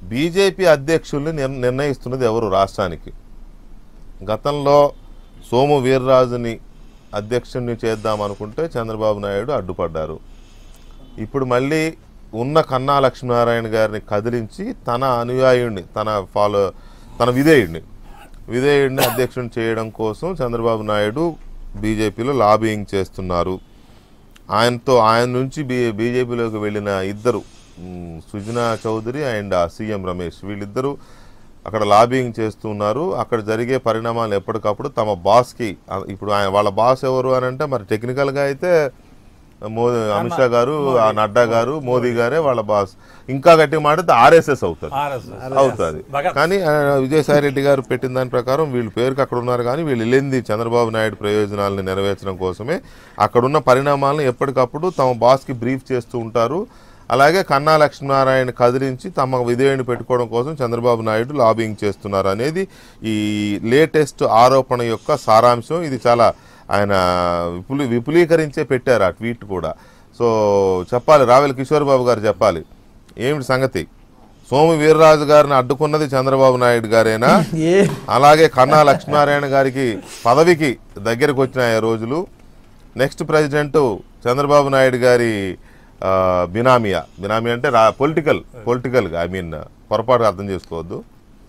BJP అధ్యక్షుల్ని నిర్- నిర్ణయిస్తున్నది ఎవరు రాష్ట్రానికి గతంలో సోము వీర్రాజుని అధ్యక్షుడిని చేద్దాం అనుకుంటే చంద్రబాబు నాయుడు అడ్డుపడ్డారు ఇప్పుడు మళ్ళీ ఉన్న కన్నా లక్ష్మీనారాయణ గారిని కదిలించి తన అనుయాయుడిని తన ఫాలో తన విధేయుడిని విధేయుడిని అధ్యక్షుడిని చేయడం కోసం చంద్రబాబు నాయుడు బీజేపీలో లాబియింగ్ చేస్తున్నారు ఆయనతో ఆయన నుంచి బీ బీజేపీలోకి వెళ్ళిన ఇద్దరు మ్, సుజనా చౌదరి అండ్ ఆ సీఎం రమేష్ వీళ్ళిద్దరూ అక్కడ లాబింగ్ చేస్తున్నారు అక్కడ జరిగే పరిణామాలు ఎప్పటికప్పుడు తమ బాస్కి ఆ, ఇప్పుడు ఆయన వాళ్ళ బాస్ ఎవరు అని అంటే మరి టెక్నికల్గా అయితే మోదీ అమిత్ షా గారు ఆ నడ్డా గారు మోదీ గారే వాళ్ళ బాస్ ఇంకా గట్టి మాట్లాడితే ఆర్ఎస్ఎస్ అవుతుంది ఆర్ఎస్ఎస్. అవుతుంది భగత్. కానీ ఆ, విజయసాయి రెడ్డి గారు పెట్టిన దాని ప్రకారం వీళ్ళు పేరుకి అక్కడ ఉన్నారు కానీ వీళ్ళు వెళ్ళింది చంద్రబాబు నాయుడు ప్రయోజనాలను నెరవేర్చడం కోసమే అక్కడున్న పరిణామాలను ఎప్పటికప్పుడు తమ బాస్కి బ్రీఫ్ చేస్తూ ఉంటారు అలాగే కన్నా లక్ష్మీనారాయణ కదిలించి తమ విధేయుని పెట్టుకోవడం కోసం చంద్రబాబు నాయుడు లాబింగ్ చేస్తున్నారు అనేది ఈ లేటెస్ట్ ఆరోపణ యొక్క సారాంశం ఇది చాలా ఆయన విపులీ విపులీకరించే పెట్టారు ఆ ట్వీట్ కూడా సో చెప్పాలి రావెల కిషోర్ బాబు గారు చెప్పాలి ఏమిటి సంగతి సోము వీర్రాజు గారిని అడ్డుకున్నది చంద్రబాబు నాయుడు గారేనా ఏ అలాగే కన్నా లక్ష్మీనారాయణ గారికి పదవికి దగ్గరకు వచ్చినాయి ఆ రోజులు నెక్స్ట్ ప్రెసిడెంట్ చంద్రబాబు నాయుడు గారి ఆ, బినామియా బినామీ అంటే రా పొలిటికల్ పొలిటికల్గా ఐ మీన్ పొరపాటు అర్థం చేసుకోవద్దు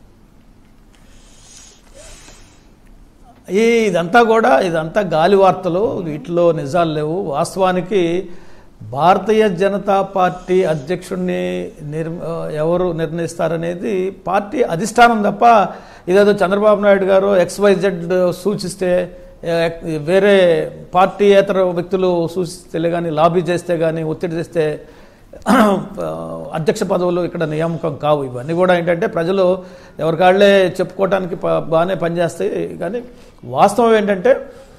ఈ ఇదంతా కూడా ఇదంతా గాలి వార్తలు వీటిలో నిజాలు లేవు వాస్తవానికి భారతీయ జనతా పార్టీ అధ్యక్షుడిని నిర్ ఎవరు నిర్ణయిస్తారనేది పార్టీ అధిష్టానం తప్ప ఇదేదో చంద్రబాబు నాయుడు గారు ఎక్స్వైజెడ్ సూచిస్తే ఏ- వేరే పార్టీయేతర వ్యక్తులు సూచిస్తే కానీ లాబీ చేస్తే కానీ ఒత్తిడి చేస్తే అధ్యక్ష పదవులు ఇక్కడ నియామకం కావు ఇవన్నీ కూడా ఏంటంటే ప్రజలు ఎవరికాళ్లే చెప్పుకోవడానికి ప- బాగానే పనిచేస్తాయి కానీ వాస్తవం ఏంటంటే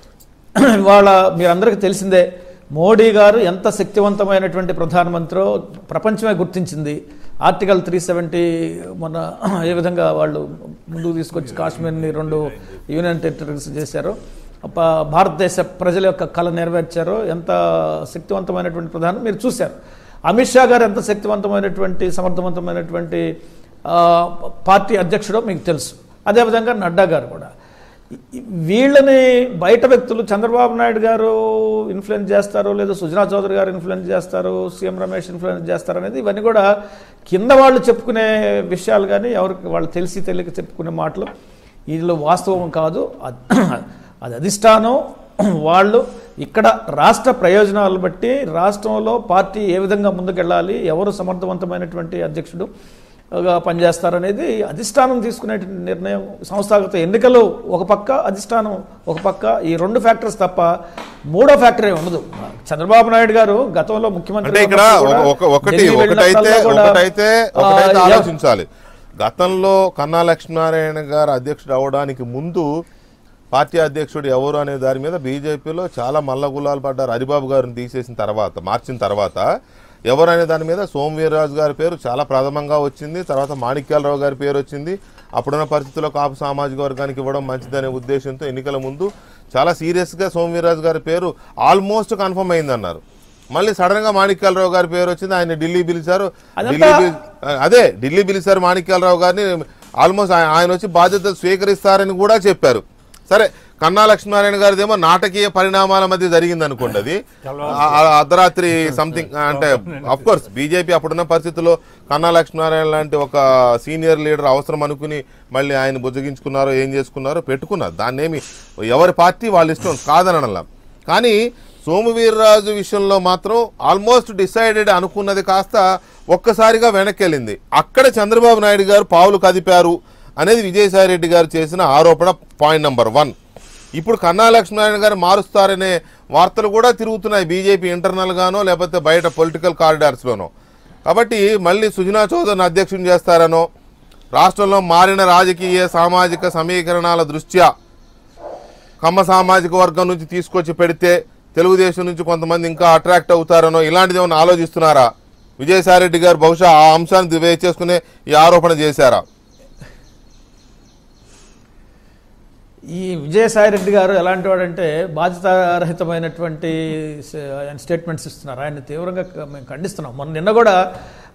ఇవాళ మీరందరికీ తెలిసిందే మోడీ గారు ఎంత శక్తివంతమైనటువంటి ప్రధానమంత్రో ప్రపంచమే గుర్తించింది ఆర్టికల్ త్రీ సెవెంటీ మొన్న ఏ విధంగా వాళ్ళు ముందుకు తీసుకొచ్చి కాశ్మీర్ని రెండు యూనియన్ టెరిటరీస్ చేశారో ప- భారతదేశ ప్రజల యొక్క కళ నెరవేర్చారో ఎంత శక్తివంతమైనటువంటి ప్రధానం మీరు చూశారు అమిత్ షా గారు ఎంత శక్తివంతమైనటువంటి సమర్థవంతమైనటువంటి ఆ, పార్టీ అధ్యక్షుడో మీకు తెలుసు అదేవిధంగా నడ్డా గారు కూడా ఈ- వీళ్ళని బయట వ్యక్తులు చంద్రబాబు నాయుడు గారు ఇన్ఫ్లుయెన్స్ చేస్తారు లేదా సుజనా చౌదరి గారు ఇన్ఫ్లుయెన్స్ చేస్తారు సీఎం రమేష్ ఇన్ఫ్లుయెన్స్ చేస్తారు అనేది ఇవన్నీ కూడా కింద వాళ్ళు చెప్పుకునే విషయాలు కానీ ఎవరికి వాళ్ళు తెలిసి తెలియక చెప్పుకునే మాటలు వీళ్ళు వాస్తవం కాదు అద్- అది అధిష్టానం వాళ్ళు ఇక్కడ రాష్ట్ర ప్రయోజనాలు బట్టి రాష్ట్రంలో పార్టీ ఏ విధంగా ముందుకెళ్ళాలి ఎవరు సమర్థవంతమైనటువంటి అధ్యక్షుడు గా పనిచేస్తారనేది అధిష్టానం తీసుకునే నిర్ణయం సంస్థాగత ఎన్నికలు ఒక పక్క అధిష్టానం ఒక పక్క ఈ రెండు ఫ్యాక్టర్స్ తప్ప మూడో ఫ్యాక్టరీ ఉండదు చంద్రబాబు నాయుడు గారు గతంలో ముఖ్యమంత్రి అంటే ఇక్కడ ఒక- ఒక- ఒకటి ఢిల్లీ ఒకటైతే వెళ్ళినప్పుడల్లా కూడా, ఒకటైతే ఆ, ఒకటైతే ఎవ- ఆలోచించాలి గతంలో కన్నా లక్ష్మీనారాయణ గారు అధ్యక్షుడు అవడానికి ముందు పార్టీ అధ్యక్షుడు ఎవరు అనే దాని మీద బీజేపీలో చాలా మల్లగులాలు పడ్డారు హరిబాబు గారిని తీసేసిన తర్వాత మార్చిన తర్వాత ఎవరు అనే దాని మీద సోమవీర్రాజు గారి పేరు చాలా ప్రథమంగా వచ్చింది తర్వాత మాణిక్యాలరావు గారి పేరు వచ్చింది అప్పుడున్న పరిస్థితుల్లో కాపు సామాజిక వర్గానికి ఇవ్వడం మంచిదనే ఉద్దేశంతో ఎన్నికల ముందు చాలా సీరియస్గా సోమవీర్రాజు గారి పేరు ఆల్మోస్ట్ కన్ఫర్మ్ అయిందన్నారు మళ్ళీ సడన్ గా మాణిక్యాలరావు గారి పేరు వచ్చింది ఆయన ఢిల్లీ పిలిచారు ఢిల్లీ పిలి- అదే ఢిల్లీ పిలిచారు మాణిక్యాలరావు గారిని ఆల్మోస్ట్ ఆయన ఆయన వచ్చి బాధ్యతలు స్వీకరిస్తారని కూడా చెప్పారు సరే కన్నా లక్ష్మీనారాయణ గారిదేమో నాటకీయ పరిణామాల మధ్య జరిగింది అనుకోండి అది ఆ- ఆ అర్ధరాత్రి సంథింగ్ అంటే అఫ్ కోర్స్ బీజేపీ అప్పుడున్న పరిస్థితుల్లో కన్నా లక్ష్మీనారాయణ లాంటి ఒక సీనియర్ లీడర్ అవసరం అనుకుని మళ్ళీ ఆయన బుజ్జగించుకున్నారో ఏం చేసుకున్నారో పెట్టుకున్నారు దాన్ని ఏమి ఎవరి పార్టీ వాళ్ళ ఇష్టం కాదనడం కానీ సోమవీర్రాజు విషయంలో మాత్రం ఆల్మోస్ట్ డిసైడెడ్ అనుకున్నది కాస్త ఒక్కసారిగా వెనక్కి వెళ్ళింది అక్కడ చంద్రబాబు నాయుడు గారు పావులు కదిపారు అనేది విజయసాయి రెడ్డి గారు చేసిన ఆరోపణ పాయింట్ నెంబర్ వన్ ఇప్పుడు కన్నా లక్ష్మీనారాయణ గారు మారుస్తారనే వార్తలు కూడా తిరుగుతున్నాయి బీజేపీ ఇంటర్నల్గానో లేకపోతే బయట పొలిటికల్ కారిడార్స్లోనో కాబట్టి మళ్ళీ సుజనా చౌదరిని అధ్యక్షుని చేస్తారనో రాష్ట్రంలో మారిన రాజకీయ సామాజిక సమీకరణాల దృష్ట్యా కమ్మ సామాజిక వర్గం నుంచి తీసుకొచ్చి పెడితే తెలుగుదేశం నుంచి కొంతమంది ఇంకా అట్రాక్ట్ అవుతారనో ఇలాంటిది ఏమైనా ఆలోచిస్తున్నారా విజయసాయిరెడ్డి గారు బహుశా ఆ అంశాన్ని వేచి చేసుకునే ఈ ఆరోపణ చేశారా ఈ విజయసాయి రెడ్డి గారు ఎలాంటి వాడంటే బాధ్యతారహితమైనటువంటి స- ఆయన స్టేట్మెంట్స్ ఇస్తున్నారు ఆయన తీవ్రంగా క- మేము ఖండిస్తున్నాం మొన్న నిన్న కూడా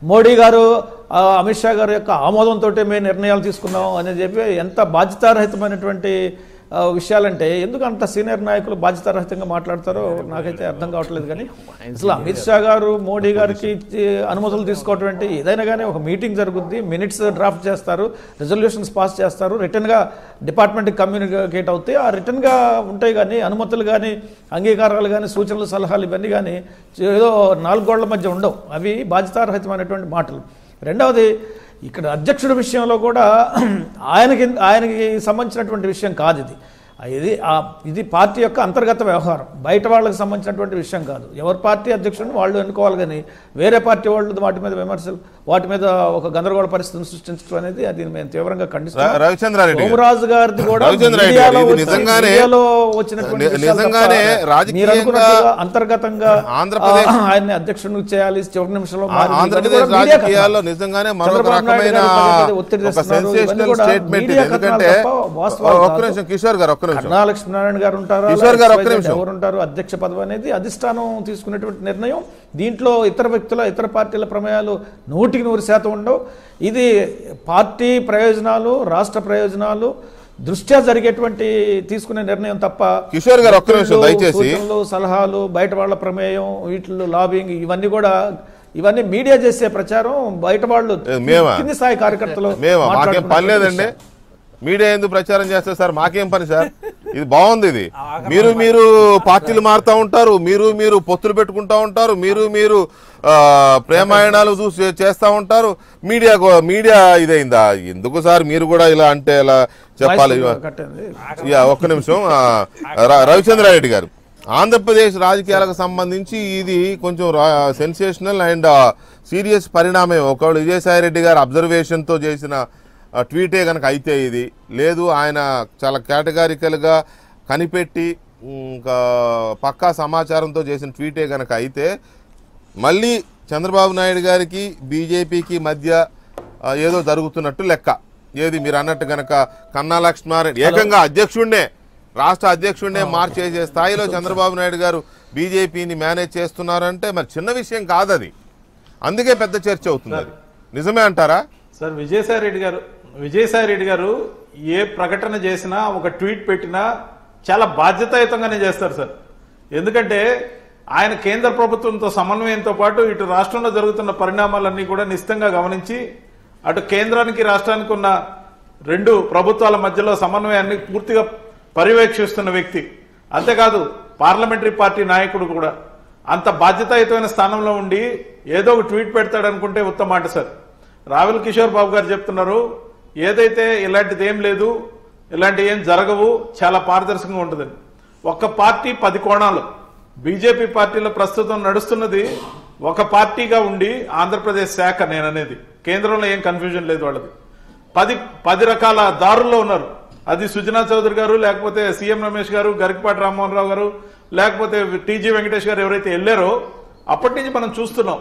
మోడీ గారు ఆ, అమిత్ షా గారి యొక్క ఆమోదంతో మేము నిర్ణయాలు తీసుకున్నాం అని చెప్పి ఎంత బాధ్యతారహితమైనటువంటి ఆ, విషయాలంటే ఎందుకు అంత సీనియర్ నాయకులు బాధ్యతారహితంగా మాట్లాడతారో నాకైతే అర్థం కావట్లేదు కానీ అసలు అమిత్ షా గారు మోడీ గారికి ఇచ్చి అనుమతులు తీసుకోవటం అంటే ఏదైనా కానీ ఒక మీటింగ్ జరుగుద్ది మినిట్స్ డ్రాఫ్ట్ చేస్తారు రెజల్యూషన్స్ పాస్ చేస్తారు రిటర్న్గా డిపార్ట్మెంట్కి కమ్యూనికేట్ అవుతాయి ఆ రిటర్న్గా ఉంటాయి కానీ అనుమతులు కానీ అంగీకారాలు కానీ సూచనలు సలహాలు ఇవన్నీ కానీ ఏదో నాలుగు గోళ్ల మధ్య ఉండవు అవి బాధ్యతారహితమైనటువంటి మాటలు రెండవది ఇక్కడ అధ్యక్షుడి విషయంలో కూడా ఆయనకి ఆయనకి సంబంధించినటువంటి విషయం కాదు ఇది ఇది ఆ- ఇది పార్టీ యొక్క అంతర్గత వ్యవహారం బయట వాళ్ళకి సంబంధించినటువంటి విషయం కాదు ఎవరి పార్టీ అధ్యక్షుడిని వాళ్ళు ఎన్నుకోవాలి కానీ వేరే పార్టీ వాళ్ళు వాటి మీద విమర్శలు వాటి మీద ఒక గందరగోళ పరిస్థితిని సృష్టించడం అనేది అది మేము తీవ్రంగా ఖండిస్తున్నాం ర- రవిచంద్రారెడ్డి గారు. సోమరాజు గారిది కూడా రవిచంద్రారెడ్డి గారు, మీడియాలో ఇది వచ్చిన- నిజంగానే- మీడియాలో వచ్చినటువంటి ని- విషయాలు నిజంగానే తప్ప రాజకీయంగా మీరు అనుకున్నట్టుగా అంతర్గతంగా ఆంధ్రప్రదేశ్- ఆ, ఆయన్ని అధ్యక్షుడిని చేయాలి చివరి నిమిషంలో ఆ- మారింది. ఇవన్నీ ఆంధ్రప్రదేశ్ కూడా మీడియా రాజకీయాల్లో కథనాలు. నిజంగానే మరొక చంద్రబాబు నాయుడు రకమైన గారు పదే పదే ఒత్తిడి ఒక తెస్తున్నారు. ఇవన్నీ సెన్సేషనల్ కూడా స్టేట్మెంట్ మీడియా ఎందుకంటే కథనాలు తప్ప వాస్తవాలు ఒక్క కాదు. నిమిషం కిషోర్ గారు ఒక్క నిమిషం కన్నా లక్ష్మీనారాయణ గారు ఉంటారు కిషోర్ గారు ఒక్క నిమిషం. ఎవరు ఉంటారు అధ్యక్ష పదవి అనేది అధిష్టానం తీసుకునేటువంటి నిర్ణయం దీంట్లో ఇతర వ్యక్తుల ఇతర పార్టీల ప్రమేయాలు నూటికి నూరు శాతం ఉండవు ఇది పార్టీ ప్రయోజనాలు రాష్ట్ర ప్రయోజనాలు దృష్ట్యా జరిగేటువంటి తీసుకునే నిర్ణయం తప్ప కిషోర్ గారు ఒక్క నిమిషం ఒత్తిళ్లు, దయచేసి సూచనలు సలహాలు బయట వాళ్ళ ప్రమేయం వీటిలో లాబింగ్ ఇవన్నీ కూడా ఇవన్నీ మీడియా చేసే ప్రచారం బయట వాళ్ళు ఏ, మేమా? కింది స్థాయి కార్యకర్తలు మేము మాకేం పని మాట్లాడుకునే లేదండి మీడియా ఎందుకు ప్రచారం చేస్తారు సార్ మాకేం పని సార్ ఇది బాగుంది ఇది మీరు మీరు పార్టీలు మారుతూ ఉంటారు మీరు మీరు పొత్తులు పెట్టుకుంటా ఉంటారు మీరు మీరు ఆ, ప్రేమాయణాలు చూసి చేస్తూ ఉంటారు మీడియా కో- మీడియా ఇదైందా ఎందుకు సార్ మీరు కూడా ఇలా అంటే ఇలా చెప్పాలి వాయిస్ కట్టింది యా, ఒక్క నిమిషం ఆ, ర- రవిచంద్రారెడ్డి గారు ఆంధ్రప్రదేశ్ రాజకీయాలకు సంబంధించి ఇది కొంచెం సెన్సేషనల్ అండ్ సీరియస్ పరిణామం ఒకవేళ విజయసాయి రెడ్డి గారు అబ్జర్వేషన్తో చేసిన ఆ, ట్వీటే కనుక అయితే ఇది లేదు ఆయన చాలా కేటగారికల్గా కనిపెట్టి ఇంకా పక్కా సమాచారంతో చేసిన ట్వీటే కనుక అయితే మళ్ళీ చంద్రబాబు నాయుడు గారికి బీజేపీకి మధ్య ఆ, ఏదో జరుగుతున్నట్టు లెక్క ఏది మీరు అన్నట్టు గనక కన్నా లక్ష్మారెడ్డి ఏకంగా అధ్యక్షుడినే రాష్ట్ర అధ్యక్షుడినే మార్చేసే స్థాయిలో చంద్రబాబు నాయుడు గారు బీజేపీని మేనేజ్ చేస్తున్నారంటే మరి చిన్న విషయం కాదు అది అందుకే పెద్ద చర్చ అవుతుంది అది నిజమే అంటారా సార్ విజయసాయి రెడ్డి గారు విజయసాయి రెడ్డి గారు ఏ ప్రకటన చేసినా ఒక ట్వీట్ పెట్టినా చాలా బాధ్యతాయుతంగానే చేస్తారు సార్ ఎందుకంటే ఆయన కేంద్ర ప్రభుత్వంతో సమన్వయంతో పాటు ఇటు రాష్ట్రంలో జరుగుతున్న పరిణామాలన్నీ కూడా నిశ్చితంగా గమనించి అటు కేంద్రానికి రాష్ట్రానికి ఉన్న రెండు ప్రభుత్వాల మధ్యలో సమన్వయాన్ని పూర్తిగా పర్యవేక్షిస్తున్న వ్యక్తి అంతేకాదు పార్లమెంటరీ పార్టీ నాయకుడు కూడా అంత బాధ్యతాయుతమైన స్థానంలో ఉండి ఏదో ఒక ట్వీట్ పెడతాడనుకుంటే ఉత్తమ మాట సార్ రావుల్ కిషోర్ బాబు గారు చెప్తున్నారు ఏదైతే ఇలాంటిది ఏం లేదు ఇలాంటి ఏం జరగవు చాలా పారదర్శకంగా ఉంటుందని ఒక్క పార్టీ పది కోణాలు బీజేపీ పార్టీలో ప్రస్తుతం నడుస్తున్నది ఒక పార్టీగా ఉండి ఆంధ్రప్రదేశ్ శాఖ నేననేది కేంద్రంలో ఏం కన్ఫ్యూజన్ లేదు వాళ్ళది పది పది రకాల దారుల్లో ఉన్నారు అది సుజనా చౌదరి గారు లేకపోతే సీఎం రమేష్ గారు గరికపాటి రామ్మోహన్ రావు గారు లేకపోతే టీజీ వెంకటేష్ గారు ఎవరైతే వెళ్ళారో అప్పటి నుంచి మనం చూస్తున్నాం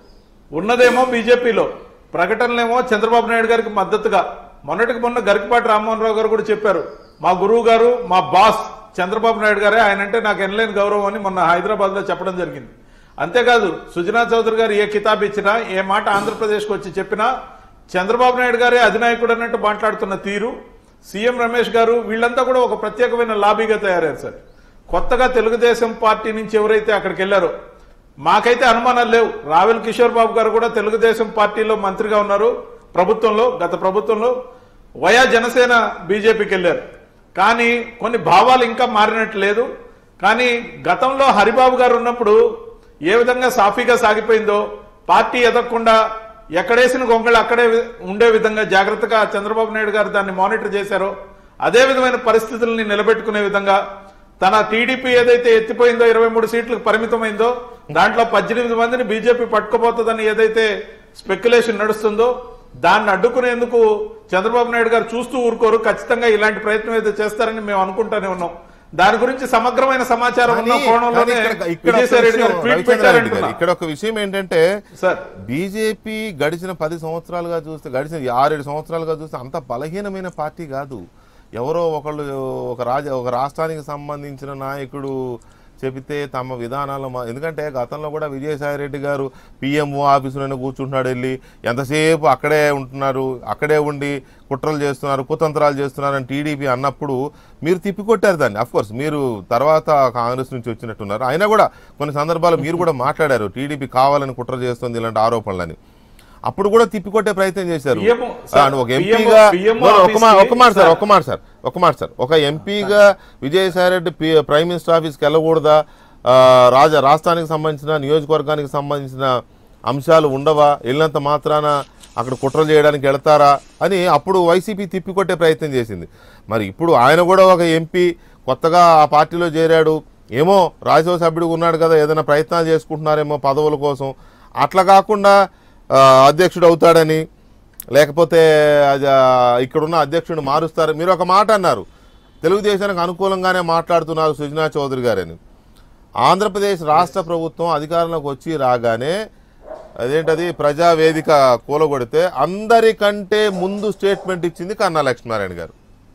ఉన్నదేమో బీజేపీలో ప్రకటనలేమో చంద్రబాబు నాయుడు గారికి మద్దతుగా మొన్నటికి మొన్న గరికపాటి రామ్మోహన్ రావు గారు కూడా చెప్పారు మా గురువు గారు మా బాస్ చంద్రబాబు నాయుడు గారే ఆయన అంటే నాకు ఎనలేని గౌరవం అని మొన్న హైదరాబాద్ లో చెప్పడం జరిగింది అంతేకాదు సుజనా చౌదరి గారు ఏ కితాబ్ ఇచ్చినా ఏ మాట ఆంధ్రప్రదేశ్కి వచ్చి చెప్పినా చంద్రబాబు నాయుడు గారే అధినాయకుడు అన్నట్టు మాట్లాడుతున్న తీరు సీఎం రమేష్ గారు వీళ్ళంతా కూడా ఒక ప్రత్యేకమైన లాబీగా తయారయ్యారు సార్ కొత్తగా తెలుగుదేశం పార్టీ నుంచి ఎవరైతే అక్కడికి వెళ్లారో మాకైతే అనుమానాలు లేవు రావెల్ కిషోర్ బాబు గారు కూడా తెలుగుదేశం పార్టీలో మంత్రిగా ఉన్నారు ప్రభుత్వంలో గత ప్రభుత్వంలో వయా జనసేన బీజేపీకి వెళ్ళారు కానీ కొన్ని భావాలు ఇంకా మారినట్టు లేదు కానీ గతంలో హరిబాబు గారు ఉన్నప్పుడు ఏ విధంగా సాఫీగా సాగిపోయిందో పార్టీ ఎదగకుండా ఎక్కడేసిన గొంగళి అక్కడే వి- ఉండే విధంగా జాగ్రత్తగా చంద్రబాబు నాయుడు గారు దాన్ని మానిటర్ చేశారో అదే విధమైన పరిస్థితుల్ని నిలబెట్టుకునే విధంగా తన టీడీపీ ఏదైతే ఎత్తిపోయిందో ఇరవై మూడు సీట్లకు పరిమితమైందో దాంట్లో పద్దెనిమిది మందిని బీజేపీ పట్టుకుపోతుందని ఏదైతే స్పెక్యులేషన్ నడుస్తుందో దాన్ని అడ్డుకునేందుకు చంద్రబాబు నాయుడు గారు చూస్తూ ఊరుకోరు ఖచ్చితంగా ఇలాంటి ప్రయత్నం అయితే చేస్తారని మేము అనుకుంటానే ఉన్నాం దాని గురించి సమగ్రమైన సమాచారం ఉన్న కానీ- కోణంలోనే కానీ ఇక్కడ- ఇక్కడ ఒక విజయసాయి రెడ్డి గారు విషయం, ట్వీట్ రవిచంద్రారెడ్డి గారు, పెట్టారంటున్నా ఇక్కడ ఒక విషయం ఏంటంటే సార్ బీజేపీ గడిచిన పది సంవత్సరాలుగా చూస్తే గడిచిన ఆరేడు సంవత్సరాలుగా చూస్తే అంత బలహీనమైన పార్టీ కాదు ఎవరో ఒకళ్ళు ఒక రాజ ఒక రాష్ట్రానికి సంబంధించిన నాయకుడు చెబితే తమ విధానాలు మా- ఎందుకంటే గతంలో కూడా విజయసాయి రెడ్డి గారు పిఎంఓ ఆఫీసులోనే కూర్చుంటున్నాడు వెళ్ళి ఎంతసేపు అక్కడే ఉంటున్నారు అక్కడే ఉండి కుట్రలు చేస్తున్నారు కుతంత్రాలు చేస్తున్నారు అని టీడీపీ అన్నప్పుడు మీరు తిప్పికొట్టారు దాన్ని కోర్స్ మీరు తర్వాత కాంగ్రెస్ నుంచి వచ్చినట్టున్నారు అయినా కూడా కొన్ని సందర్భాలు మీరు కూడా మాట్లాడారు టీడీపీ కావాలని కుట్ర చేస్తుంది ఇలాంటి ఆరోపణలని అప్పుడు కూడా తిప్పికొట్టే ప్రయత్నం చేశారు PMO ఆ, అంటే ఒక PMO ఎంపీగా PMO ఒక మా- ఒక మాట సార్ సార్. ఒక మాట సార్ ఒక మాట సార్ ఒక ఎంపీగా Vijayasai Reddy P prime minister ఆఫీస్కి వెళ్ళకూడదా ఆ, రాజ రాష్ట్రానికి సంబంధించిన నియోజకవర్గానికి సంబంధించిన అంశాలు ఉండవా వెళ్ళినంత మాత్రాన అక్కడ కుట్రలు చేయడానికి వెళ్తారా అని అప్పుడు వైసీపీ తిప్పికొట్టే ప్రయత్నం చేసింది మరి ఇప్పుడు ఆయన కూడా ఒక ఎంపీ కొత్తగా ఆ పార్టీలో చేరాడు ఏమో రాజ్యసభ సభ్యుడు ఉన్నాడు కదా ఏదైనా ప్రయత్నాలు చేసుకుంటున్నారేమో పదవుల కోసం అట్లా కాకుండా ఆ, అధ్యక్షుడు అవుతాడని లేకపోతే అది, ఆ, ఇక్కడున్న అధ్యక్షుడిని మారుస్తారు మీరు ఒక మాట అన్నారు తెలుగుదేశానికి అనుకూలంగానే మాట్లాడుతున్నారు సుజనా చౌదరి గారని ఆంధ్రప్రదేశ్ రాష్ట్ర ప్రభుత్వం అధికారంలోకి వచ్చి రాగానే అదేంటది ప్రజావేదిక కూలగొడితే అందరికంటే ముందు స్టేట్మెంట్ ఇచ్చింది కన్నా లక్ష్మీనారాయణ గారు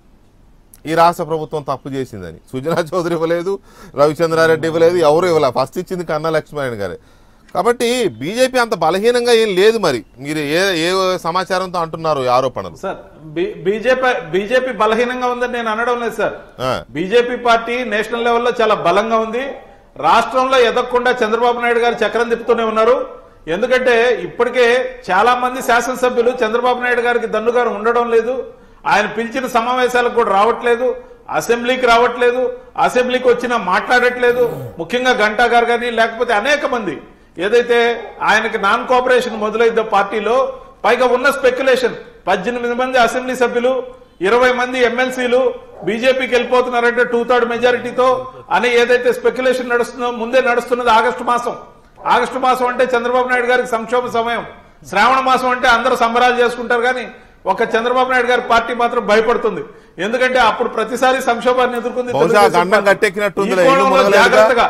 ఈ రాష్ట్ర ప్రభుత్వం తప్పు చేసిందని సుజనా చౌదరి ఇవ్వలేదు రవిచంద్రారెడ్డి ఇవ్వలేదు ఎవరు ఇవ్వలే ఫస్ట్ ఇచ్చింది కన్నా లక్ష్మీనారాయణ గారే కాబట్టి బీజేపీ అంత బలహీనంగా ఏం లేదు మరి మీరు ఏ ఏ సమాచారంతో అంటున్నారు ఈ ఆరోపణలు సార్ బి- బీజేపీ బీజేపీ బలహీనంగా ఉందని నేను అనడం లేదు సార్ ఆ, బీజేపీ పార్టీ నేషనల్ లెవెల్లో చాలా బలంగా ఉంది రాష్ట్రంలో ఎదగకుండా చంద్రబాబు నాయుడు గారు చక్రం తిప్పుతూనే ఉన్నారు ఎందుకంటే ఇప్పటికే చాలా మంది శాసనసభ్యులు చంద్రబాబు నాయుడు గారికి దన్నుగారు ఉండడం లేదు ఆయన పిలిచిన సమావేశాలకు కూడా రావట్లేదు అసెంబ్లీకి రావట్లేదు అసెంబ్లీకి వచ్చినా మాట్లాడట్లేదు ముఖ్యంగా గంటా గారు కానీ లేకపోతే అనేక మంది ఏదైతే ఆయనకి నాన్ కోఆపరేషన్ మొదలైందో పార్టీలో పైగా ఉన్న స్పెక్యులేషన్ పద్దెనిమిది మంది అసెంబ్లీ సభ్యులు ఇరవై మంది ఎమ్మెల్సీలు బీజేపీకి వెళ్ళిపోతున్నారంటే టూ థర్డ్ మెజారిటీతో అని ఏదైతే స్పెక్యులేషన్ నడుస్తుందో ముందే నడుస్తున్నది ఆగస్టు మాసం ఆగస్టు మాసం అంటే చంద్రబాబు నాయుడు గారికి సంక్షోభ సమయం శ్రావణ మాసం అంటే అందరూ సంబరాలు చేసుకుంటారు కానీ ఒక చంద్రబాబు నాయుడు గారి పార్టీ మాత్రం భయపడుతుంది ఎందుకంటే అప్పుడు ప్రతిసారి సంక్షోభాన్ని ఎదుర్కొంది బహుశా తెలుగుదేశం గండం పార్టీ. గట్టెక్కినట్టుందిలే, ఈ ఇల్లు కోణంలో మునగలేదుగా? జాగ్రత్తగా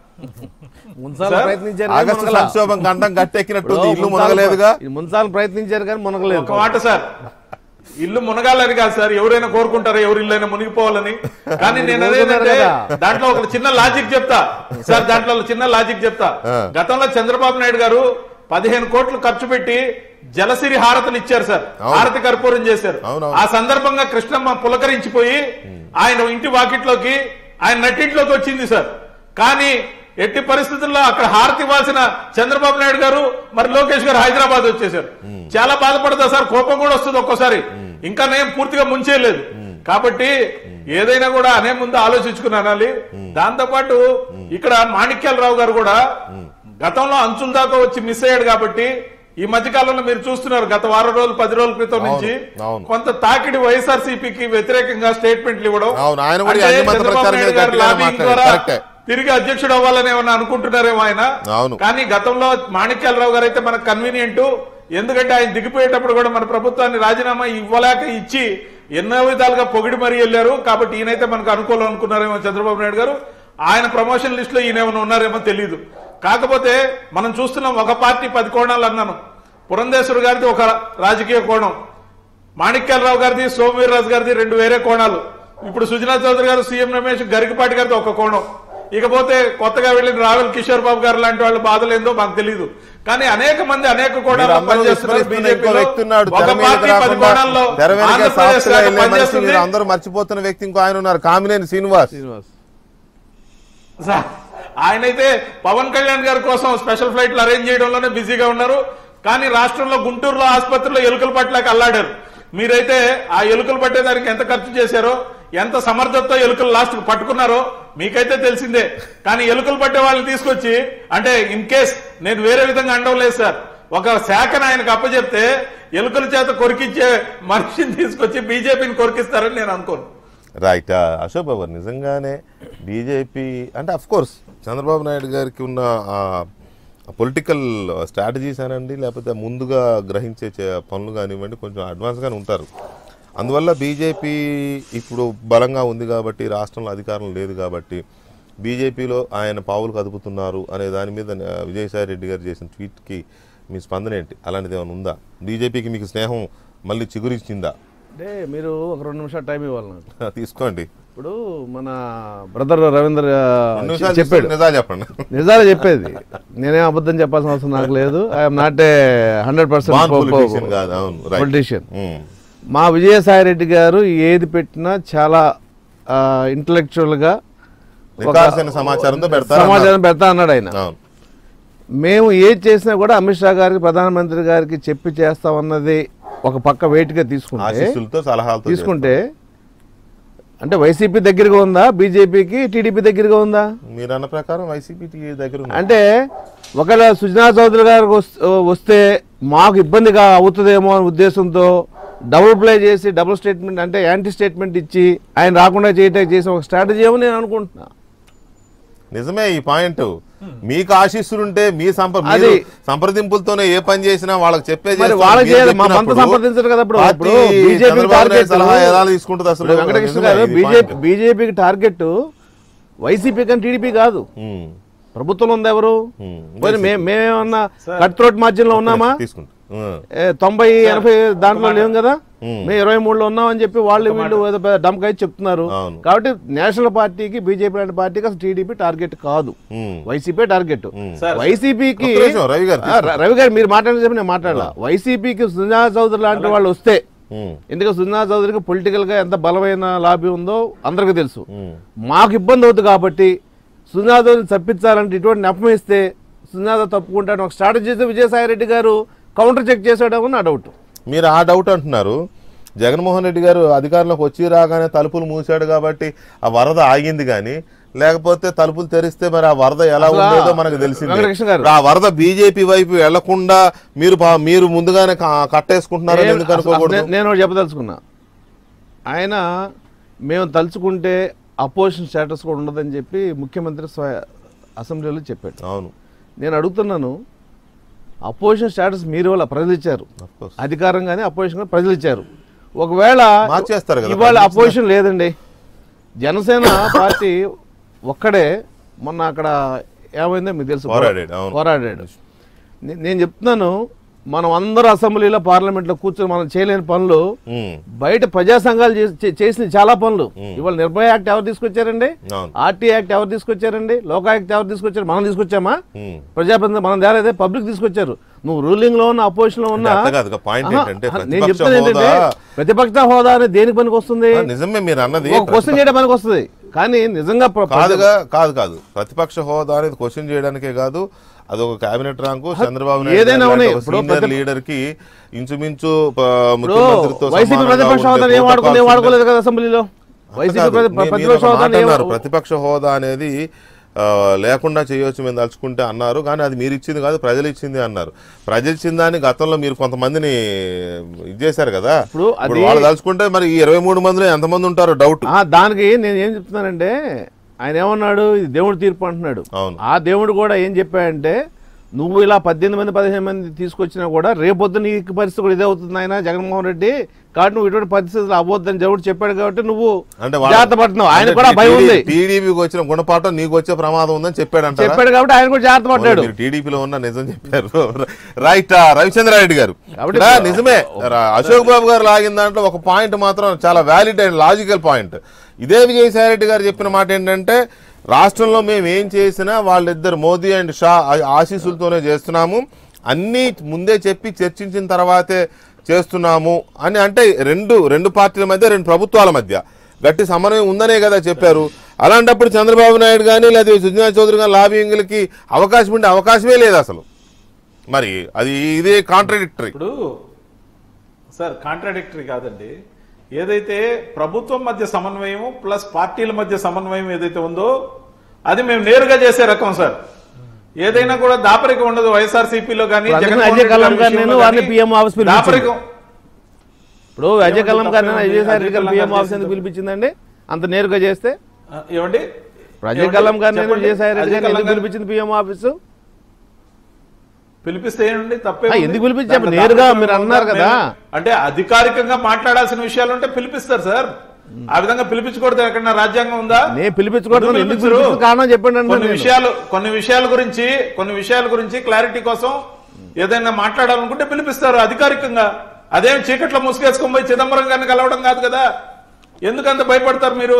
ముంచాలని సార్, ప్రయత్నించారు కానీ ఆగస్టు మునగలా. సంక్షోభం గండం గట్టెక్కినట్టుంది ఇప్పుడు ఇల్లు ముంచాలని- మునగలేదుగా ఇది ముంచాలని ప్రయత్నించారు కానీ మునగలేదు ఒక మాట సార్ ఇల్లు మునగాలని కాదు సార్ ఎవరైనా కోరుకుంటారు ఎవరి ఇల్లు మునిగిపోవాలని కానీ మీరు నేను కోరుకున్నారు అదేంటంటే కదా. దాంట్లో ఒక చిన్న లాజిక్ చెప్తా సార్ దాంట్లో ఒక చిన్న లాజిక్ చెప్తా ఆ. గతంలో చంద్రబాబు నాయుడు గారు పదిహేను కోట్లు ఖర్చు పెట్టి జలసిరి హారతులు ఇచ్చారు సార్ అవును. హారతి కర్పూరం చేశారు అవునవును. ఆ సందర్భంగా కృష్ణమ్మ పులకరించిపోయి ఆయన ఇంటి వాకిట్లోకి ఆయన నట్టింట్లోకి వచ్చింది సార్ కానీ ఎట్టి పరిస్థితుల్లో అక్కడ హారతి ఇవ్వాల్సిన చంద్రబాబు నాయుడు గారు మరి లోకేష్ గారు హైదరాబాద్ వచ్చేసారు చాలా బాధపడతా సార్ కోపం కూడా వస్తుంది ఒక్కోసారి ఇంకా నేను పూర్తిగా ముంచేయలేదు కాబట్టి ఏదైనా కూడా అనే ముందు ఆలోచించుకుని అనాలి దాంతో పాటు ఇక్కడ మాణిక్యాలరావు గారు కూడా గతంలో అంచుల దాకా వచ్చి మిస్ అయ్యాడు కాబట్టి ఈ మధ్య కాలంలో మీరు చూస్తున్నారు గత వారం రోజులు పది రోజుల క్రితం నుంచి అవును. కొంత తాకిడి వైఎస్ఆర్సీపీకి వ్యతిరేకంగా స్టేట్మెంట్లు ఇవ్వడం అవును, ఆయన కూడా ఈ అంటే అన్ని మత చంద్రబాబు ప్రచారం మీద నాయుడు గారి గట్టిగానే లాబింగ్ మాట్లాడారు. ద్వారా కరెక్టే. తిరిగి అధ్యక్షుడు అవ్వాలని ఏమన్నా అనుకుంటున్నారేమో ఆయన అవును. కానీ గతంలో మాణిక్యాలరావు గారు అయితే మనకు కన్వీనియంట్ ఎందుకంటే ఆయన దిగిపోయేటప్పుడు కూడా మన ప్రభుత్వాన్ని రాజీనామా ఇవ్వలేక ఇచ్చి ఎన్నో విధాలుగా పొగిడి మరీ వెళ్ళారు కాబట్టి ఈయనైతే మనకు అనుకూలం అనుకున్నారేమో చంద్రబాబు నాయుడు గారు ఆయన ప్రమోషన్ లిస్ట్ లో ఈయన ఏమైనా ఉన్నారేమో తెలియదు కాకపోతే మనం చూస్తున్నాం ఒక పార్టీ పది కోణాలు అన్నాను పురంధేశ్వర్ గారిది ఒక రాజకీయ కోణం మాణిక్యాలరావు గారిది సోమవీర్రాజు గారిది రెండు వేరే కోణాలు ఇప్పుడు సుజనా చౌదరి గారు సీఎం రమేష్ గరికపాటి గారిది ఒక కోణం ఇకపోతే కొత్తగా వెళ్ళిన రావెల్ కిషోర్ బాబు గారు లాంటి వాళ్ళ బాధలు ఏందో మాకు తెలియదు కానీ అనేక మంది అనేక కోణాల్లో మీరందరూ పనిచేస్తున్నారు విస్మరిస్తున్న ఇంకో బీజేపీలో వ్యక్తి ఉన్నాడు ఒక తెర మీదకి పార్టీ పది రాకుండా కోణాల్లో తెర వెనక ఆంధ్రప్రదేశ్ సాక్షిగా లాగా వెళ్ళే మనిషి పనిచేస్తుంది మీరు అందరూ మర్చిపోతున్న వ్యక్తి ఇంకో ఆయన ఉన్నారు కామినేని శ్రీనివాస్ శ్రీనివాస్ సార్, ఆయనైతే పవన్ కళ్యాణ్ గారి కోసం స్పెషల్ ఫ్లైట్లు అరేంజ్ చేయడంలోనే బిజీగా ఉన్నారు కానీ రాష్ట్రంలో గుంటూరులో ఆసుపత్రిలో ఎలుకల పట్లకి అల్లాడారు మీరైతే ఆ ఎలుకలు పట్టేదానికి ఎంత ఖర్చు చేశారో ఎంత సమర్థతతో ఎలుకలు లాస్ట్ పట్టుకున్నారో మీకైతే తెలిసిందే కానీ ఎలుకలు పట్టే వాళ్ళని తీసుకొచ్చి అంటే ఇన్ కేస్ నేను వేరే విధంగా అనడం లేదు సార్ ఒక శాఖను ఆయనకు అప్పచెప్తే ఎలుకల చేత కొరికించే మనిషిని తీసుకొచ్చి బీజేపీని కొరికిస్తారని నేను అనుకోను రైట్ అశోక్ బాబు నిజంగానే బీజేపీ అంటే అఫ్ కోర్స్ చంద్రబాబు నాయుడు గారికి ఉన్న పొలిటికల్ స్ట్రాటజీస్ అనండి లేకపోతే ముందుగా గ్రహించే చే- పనులు కానివ్వండి కొంచెం అడ్వాన్స్గానే ఉంటారు అందువల్ల బీజేపీ ఇప్పుడు బలంగా ఉంది కాబట్టి రాష్ట్రంలో అధికారం లేదు కాబట్టి బీజేపీలో ఆయన పావులు కదుపుతున్నారు అనే దాని మీద ఆ, విజయసాయి రెడ్డి గారు చేసిన ట్వీట్కి మీ స్పందన ఏంటి అలాంటిది ఏమైనా ఉందా బీజేపీకి మీకు స్నేహం మళ్ళీ చిగురిచ్చిందా అంటే మీరు ఒక రెండు నిమిషాలు టైం ఇవ్వాలి నాకు తీసుకోండి ఇప్పుడు మన బ్రదర్ రవీంద్ర రెండు నిమిషాలు చెప్పాడు తీసుకొని నిజాలు చెప్పండి నిజాలు చెప్పేది నేనేం అబద్ధం చెప్పాల్సిన అవసరం నాకు లేదు I'm not a hundred born politician కాదు అవును రైట్ పొలిటీషియన్ ఉమ్. మా విజయసాయి రెడ్డి గారు ఏది పెట్టినా చాలా ఇంటలెక్చువల్ గా ఒక నికార్సైన సమాచారంతో పెడతారు సమాచారం పెడతా అన్నాడు ఆయన అవును మేము ఏది చేసినా కూడా అమిత్ షా గారికి ప్రధానమంత్రి గారికి చెప్పి చేస్తామన్నది ఒక పక్క వెయిట్గా తీసుకుంటే ఆశీస్సులతో సలహాలతో తీసుకుంటే అంటే వైసీపీ దగ్గరగా ఉందా బీజేపీకి టీడీపీ దగ్గరగా ఉందా చేస్తారు. మీరు అన్న ప్రకారం వైసీపీ దగ్గర ఉంది. అంటే ఒకవేళ సుజనా చౌదరి గారికి వస్- వస్తే మాకు ఇబ్బందిగా అవుతుందేమో అనే ఉద్దేశంతో డబుల్ ప్లే చేసి డబుల్ స్టేట్మెంట్ అంటే యాంటీ స్టేట్మెంట్ ఇచ్చి ఆయన రాకుండా చేయటం చేసే ఒక స్ట్రాటజీ ఏమో నేను అనుకుంటున్నా నిజమే ఈ పాయింట్ మీకు ఆశీస్సులుంటే మీ సంప్ర అది- మీరు సంప్రదింపులతోనే ఏ పని చేసినా వాళ్ళకి చెప్పే మరి వాళ్ళకి చేయాలి. మా మనతో సంప్రదించరు కదా ఇప్పుడు. ఇప్పుడు BJP target- సలహా ఎలా తీసుకుంటుంది అసలు ఇప్పుడు వెంకటకృష్ణ నిజమే గారు ఇది బీజేపీ point. బీజేపీకి టార్గెట్ వైసీపీ కానీ టీడీపీ కాదు ఉమ్, ప్రభుత్వంలో ఉంది ఎవరు ఉమ్. పోనీ మే- మేమేమన్నా కట్ త్రోట్ మార్జిన్లో ఉన్నామా తీసుకుంటా ఉమ్, ఏ, తొంభై ఎనభై దాంట్లో లేవు కదా ఉమ్. మేము ఇరవై మూడులో ఉన్నామని చెప్పి వాళ్ళు వీళ్ళు ఏదో పెద్ద డమ్కాయ చెప్తున్నారు అవును. కాబట్టి నేషనల్ పార్టీకి బీజేపీ లాంటి పార్టీకి అసలు టీడీపీ టార్గెట్ కాదు ఉమ్. వైసీపీ టార్గెట్ సార్, వైసీపీకి ఒక్క నిమిషం, రవి గారు ఆ, ర- రవి గారు మీరు మాట్లాడిన చెప్పి నేను మాట్లాడాల వైసీపీకి సుజనా చౌదరి లాంటి వాళ్ళు వస్తే ఉమ్, ఎందుకంటే సుజనా చౌదరికి పొలిటికల్ గా ఎంత బలమైన లాబీ ఉందో అందరికీ తెలుసు ఉమ్. మాకు ఇబ్బంది అవుతుంది కాబట్టి సుజనా చౌదరిని తప్పించాలంటే ఇటువంటి నెపం ఇస్తే సుజనా చౌదరి తప్పుకుంటాడు ఒక స్ట్రాటజీ చేస్తే విజయసాయి రెడ్డి గారు కౌంటర్ చెక్ చేసాడేమో నా డౌట్ మీరు ఆ డౌట్ అంటున్నారు జగన్మోహన్ రెడ్డి గారు అధికారంలోకి వచ్చి రాగానే తలుపులు మూసాడు కాబట్టి ఆ వరద ఆగింది కానీ లేకపోతే తలుపులు తెరిస్తే మరి ఆ వరద ఎలా అసలు ఉండేదో మనకు తెలిసింది వెంకటకృష్ణ గారు. ఆ వరద బీజేపీ వైపు వెళ్లకుండా మీరు పా- మీరు ముందుగానే క- కట్టేసుకుంటున్నారని నేను- ఎందుకు అసలు అనుకోకూడదు నే- నేను ఒకటి చెప్పదలుచుకున్నా ఆయన మేము తలుచుకుంటే అపోజిషన్ స్టేటస్ కూడా ఉండదని చెప్పి ముఖ్యమంత్రి స్వయ అసెంబ్లీలో చెప్పాడు అవును నేను అడుగుతున్నాను అపోజిషన్ స్టేటస్ మీరు వాళ్ళ ప్రజలు ఇచ్చారు Of course. అధికారంగానే అపోజిషన్ కూడా ప్రజలు ఇచ్చారు ఒకవేళ మార్చేస్తారు కదా ఇవాళ ప్రజలు అపోజిషన్ లేదండి జనసేన పార్టీ ఒక్కడే మొన్న అక్కడ ఏమైందో మీకు తెలుసు పోరాడాడు, అవును. పోరాడాడు నే- నేను చెప్తున్నాను మనం అందరూ అసెంబ్లీలో పార్లమెంట్లో కూర్చొని మనం చేయలేని పనులు ఉమ్, బయట ప్రజా సంఘాలు చేసి- చే- చేసిన చాలా పనులు ఇవాళ నిర్భయ యాక్ట్ ఎవరు తీసుకొచ్చారండి అవును ఆర్టీ యాక్ట్ ఎవరు తీసుకొచ్చారండి లోకాయుక్త ఎవరు తీసుకొచ్చారు మనం తీసుకొచ్చామా ఉమ్. ప్రజాప్రతినిధి మనం తేలేదే పబ్లిక్ తీసుకొచ్చారు నువ్వు రూలింగ్ లో ఉన్న అపోజిషన్ లో ఉన్న అంటే అర్థం కాదు, పాయింట్ ఆహా, ఏంటంటే ఆహా, నేను ప్రతిపక్ష చెప్తాను ఏంటంటే హోదా- ప్రతిపక్ష హోదా అనేది దేనికి పనికి వస్తుంది ఆ, నిజమే మీరు అన్నది ఒక క్వశ్చన్ చేయడం పనికి వస్తుంది కానీ నిజంగా ప్ర- కాదుగా కాదు కాదు ప్రతిపక్ష హోదా అనేది క్వశ్చన్ చేయడానికే కాదు అదొక కేబినెట్ ర్యాంకు చంద్రబాబు నాయుడు ఏదైనా గారు ఉన్నాయి. లాంటి ఒక ఇప్పుడు సీనియర్ ప్రతి- లీడర్ కి ఇంచుమించు ప- ఇప్పుడు ముఖ్యమంత్రితో వైసీపీ సమానంగా ప్రతిపక్ష ఉండే హోదా ఏం వాడుకోలేదు ఏం ప్రోటోకాల్స్ వాడుకోలేదు కదా అసెంబ్లీలో వైసీపీ కాదు. ప్రతి- మీ- మీరు ప్రతిపక్ష ఒక హోదా మాట అన్నారు ప్రతిపక్ష హోదా అనేది ఆ, లేకుండా చేయొచ్చు మేము తలుచుకుంటే అన్నారు కానీ అది మీరు ఇచ్చింది కాదు ప్రజలు ఇచ్చింది అన్నారు ప్రజలు ఇచ్చిన దాన్ని గతంలో మీరు కొంతమందిని ఇది చేశారు కదా ఇప్పుడు అది- ఇప్పుడు వాళ్ళు తలుచుకుంటే మరి ఈ ఇరవై మూడు మందిలో ఎంతమంది ఉంటారో డౌట్ దానికి నేను ఏం చెప్తున్నానంటే ఆయన ఏమన్నాడు ఇది దేవుడు తీర్పు అంటున్నాడు అవును. ఆ దేవుడు కూడా ఏం చెప్పాడంటే నువ్వు ఇలా పద్దెనిమిది మంది పదిహేను మంది తీసుకొచ్చినా కూడా రేపొద్దు నీకు పరిస్థితి కూడా ఇదే అవుతుంది ఆయన జగన్మోహన్ రెడ్డి కాబట్టి నువ్వు ఇటువంటి పరిస్థితులు అవ్వద్దని దేవుడు చెప్పాడు కాబట్టి నువ్వు అంటే జాగ్రత్త పడుతున్నావు ఆయన కూడా భయం ఉంది టీడీపీకి వచ్చిన గుణపాఠం నీకు వచ్చే ప్రమాదం ఉందని చెప్పాడు అంటారా? చెప్పాడు కాబట్టి ఆయన కూడా జాగ్రత్త పడ్డాడు మీరు టీడీపీలో ఉన్న నిజం చెప్పారు రైట్ కాబట్టి రవిచంద్రారెడ్డి గారు ఇక్కడ నిజమే రా- అశోక్ బాబు గారు లాగిన దాంట్లో ఒక పాయింట్ మాత్రం చాలా వ్యాలిడ్ అండ్ లాజికల్ పాయింట్ ఇదే విజయసాయి రెడ్డి గారు చెప్పిన మాట ఏంటంటే రాష్ట్రంలో మేము ఏం చేసినా వాళ్ళిద్దరు మోదీ అండ్ షా ఆ- ఆశీస్సులతోనే చేస్తున్నాము అన్నీ ముందే చెప్పి చర్చించిన తర్వాతే చేస్తున్నాము అని అంటే రెండు రెండు పార్టీల మధ్య రెండు ప్రభుత్వాల మధ్య గట్టి సమన్వయం ఉందనే కదా చెప్పారు అలాంటప్పుడు చంద్రబాబు నాయుడు కానీ లేదా సుజనా చౌదరి కానీ లాబింగ్లకి అవకాశం ఉండే అవకాశమే లేదు అసలు మరి అది ఇదే కాంట్రడిక్టరీ ఇప్పుడు సార్ కాంట్రాడిక్టరీ కాదండి ఏదైతే ప్రభుత్వం మధ్య సమన్వయం ప్లస్ పార్టీల మధ్య సమన్వయం ఏదైతే ఉందో అది మేము నేరుగా చేసే రకం సార్ ఏదైనా కూడా దాపరిక ఉండదు వైఎస్ఆర్సీపీలో కానీ ఇప్పుడు అందుకని జగన్మోహన్ అజయ్ రెడ్డి కల్లం గారి గారు నేను విషయంలో వారిని కానీ PM ఆఫీస్ పిలిపించాను. దాపరికం ఇప్పుడు అజయ్ కల్లం గారు తప్పేముంది? విజయసాయి రెడ్డి అజయ్ గారు కల్లం పిఎం గారు ఆఫీస్ ఎందుకు చేసింది. పిలిపించిందండి అంత నేరుగా చేస్తే ఆ, ఏమండి ఇప్పుడు అజయ్ ఏమండి? కల్లం గారు నేను చెప్పండి. విజయసాయి రెడ్డి అజయ్ గారిని కల్లం ఎందుకు గారు పిలిపించింది పిఎం ఆఫీసు పిలిపిస్తే ఏంటండి తప్పే ఆ, ఉంది? ఎందుకు పిలిపించారు? దాంట్లో నేరుగా దాపరికం మీరు అన్నారు ఉందా? కదా. మేము- అంటే అధికారికంగా మాట్లాడాల్సిన విషయాలు ఉంటే పిలిపిస్తారు సార్ ఆ విధంగా పిలిపించకూడదు ఎక్కడన్నా రాజ్యాంగం ఉందా నేను పిలిపించుకోవడం ఎందుకు ఎందుకు పిలిపించరు? పిలిపించిన కారణం చెప్పండి అంటే కొన్ని నేను. విషయాలు కొన్ని విషయాల గురించి కొన్ని విషయాల గురించి క్లారిటీ కోసం ఏదైనా మాట్లాడాలనుకుంటే పిలిపిస్తారు అధికారికంగా అదేం చీకట్లో ముసుగేసుకొని పోయి చిదంబరం గారిని కలవడం కాదు కదా ఎందుకంత భయపడతారు మీరు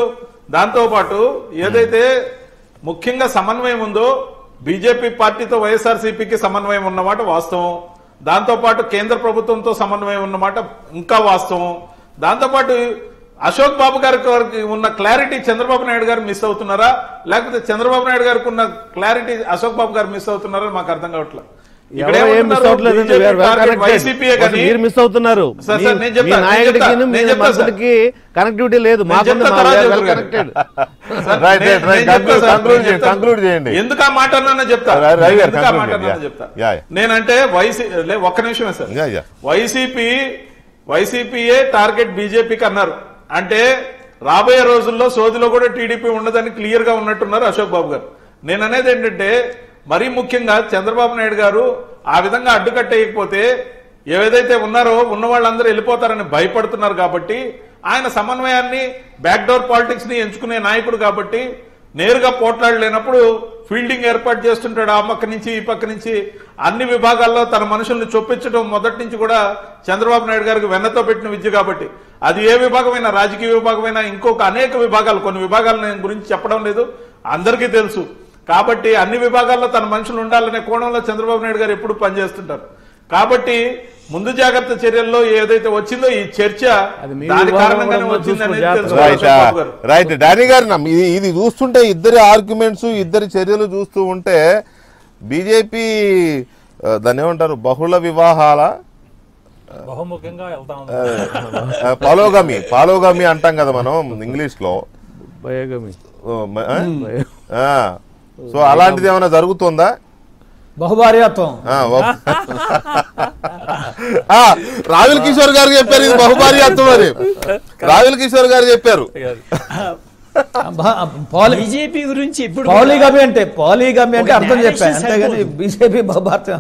దాంతో పాటు ఏదైతే ముఖ్యంగా సమన్వయం ఉందో బీజేపీ పార్టీతో వైఎస్ఆర్సీపీకి సమన్వయం ఉన్నమాట వాస్తవం దాంతో పాటు కేంద్ర ప్రభుత్వంతో సమన్వయం ఉన్నమాట ఇంకా వాస్తవం దాంతో పాటు అశోక్ బాబు గారికి వారికి ఉన్న క్లారిటీ చంద్రబాబు నాయుడు గారు మిస్ అవుతున్నారా లేకపోతే చంద్రబాబు నాయుడు గారికి ఉన్న క్లారిటీ అశోక్ బాబు గారు మిస్ అవుతున్నారా మాకు అర్థం కావట్లేదు ఇక్కడ ఎవరో ఏం మిస్ ఏమంటున్నారు? అవ్వట్లేదండి BJP వేరు- వేరు target connected. వైసీపీయే అసలు కానీ మీరు మిస్ అవుతున్నారు సార్, మీ- సార్, నేను చెప్తా, మీ నేను నాయకుడికి చెప్తా, మీ నేను చెప్తా, సార్. మనుషులకి కనెక్టివిటీ లేదు నేను మాకు చెప్తా, తర్వాత చెప్తారు కనెక్టెడ్ సార్, Right, నేను- right, right. నేను చెప్తా Conclude- సార్, conclude నేను చేయండి, చెప్తా. conclude చేయండి. ఎందుకు ఆ మాట అన్నానో చెప్తా రవి- రవి గారు ఎందుకు ఆ conclude మాట చేయండి. అన్నానో చెప్తా Yeah, yeah. నేనంటే వైసీ లే, ఒక్క నిమిషమే సార్ Yeah, yeah. వైసీపీ వైసీపీయే టార్గెట్ బీజేపీకి అన్నారు అంటే రాబోయే రోజుల్లో సోదిలో కూడా టీడీపీ ఉండదని క్లియర్ గా ఉన్నట్టున్నారు అశోక్ బాబు గారు నేను అనేది ఏంటంటే మరీ ముఖ్యంగా చంద్రబాబు నాయుడు గారు ఆ విధంగా అడ్డుకట్టేయకపోతే ఏదైతే ఉన్నారో ఉన్న వాళ్ళందరూ వెళ్ళిపోతారని భయపడుతున్నారు కాబట్టి ఆయన సమన్వయాన్ని బ్యాక్డోర్ పాలిటిక్స్ ని ఎంచుకునే నాయకుడు కాబట్టి నేరుగా పోట్లాడలేనప్పుడు ఫీల్డింగ్ ఏర్పాటు చేస్తుంటాడు ఆ పక్క నుంచి ఈ పక్క నుంచి అన్ని విభాగాల్లో తన మనుషుల్ని చొప్పించడం మొదటి నుంచి కూడా చంద్రబాబు నాయుడు గారికి వెన్నతో పెట్టిన విద్య కాబట్టి అది ఏ విభాగమైనా రాజకీయ విభాగమైనా ఇంకొక అనేక విభాగాలు కొన్ని విభాగాలు నేను గురించి చెప్పడం లేదు అందరికీ తెలుసు కాబట్టి అన్ని విభాగాల్లో తన మనుషులు ఉండాలనే కోణంలో చంద్రబాబు నాయుడు గారు ఎప్పుడు పనిచేస్తుంటారు కాబట్టి ముందు జాగ్రత్త చర్యల్లో ఏదైతే వచ్చిందో ఈ చర్చ అది మీ దాని విభాగం కారణంగానే కూడా వచ్చింది అనేది చూసుకుని తెలుసు రైట్ అశోక్ బాబు గారు. రైట్ డానీ గారు నమ్మ- ఇది ఇది చూస్తుంటే ఇద్దరి ఆర్గ్యుమెంట్స్ ఇద్దరి చర్యలు చూస్తూ ఉంటే బీజేపీ దాన్ని ఏమంటారు బహుళ వివాహాల బహుముఖంగా వెళ్తా ఉంది ఆ, పాలోగమి పాలోగమి అంటాం కదా మనం ఇంగ్లీష్ లో భయగమి ఓ, మ- ఆ? ఆ. సో అలాంటిది ఏమైనా జరుగుతుందా బహుభార్యాత్వం ఆ, ఓ- ఆ, రావిల్ కిషోర్ గారు చెప్పారు ఇది బహుభార్యాత్వం అని రావిల్ కిషోర్ గారు చెప్పారు పాలి బీజేపీ గురించి ఇప్పుడు పాలిగమి అంటే పాలిగమి అంటే ఒక అర్థం చెప్పాను narration అంతేగాని సరిపోదు. బీజేపీ బహుభారతం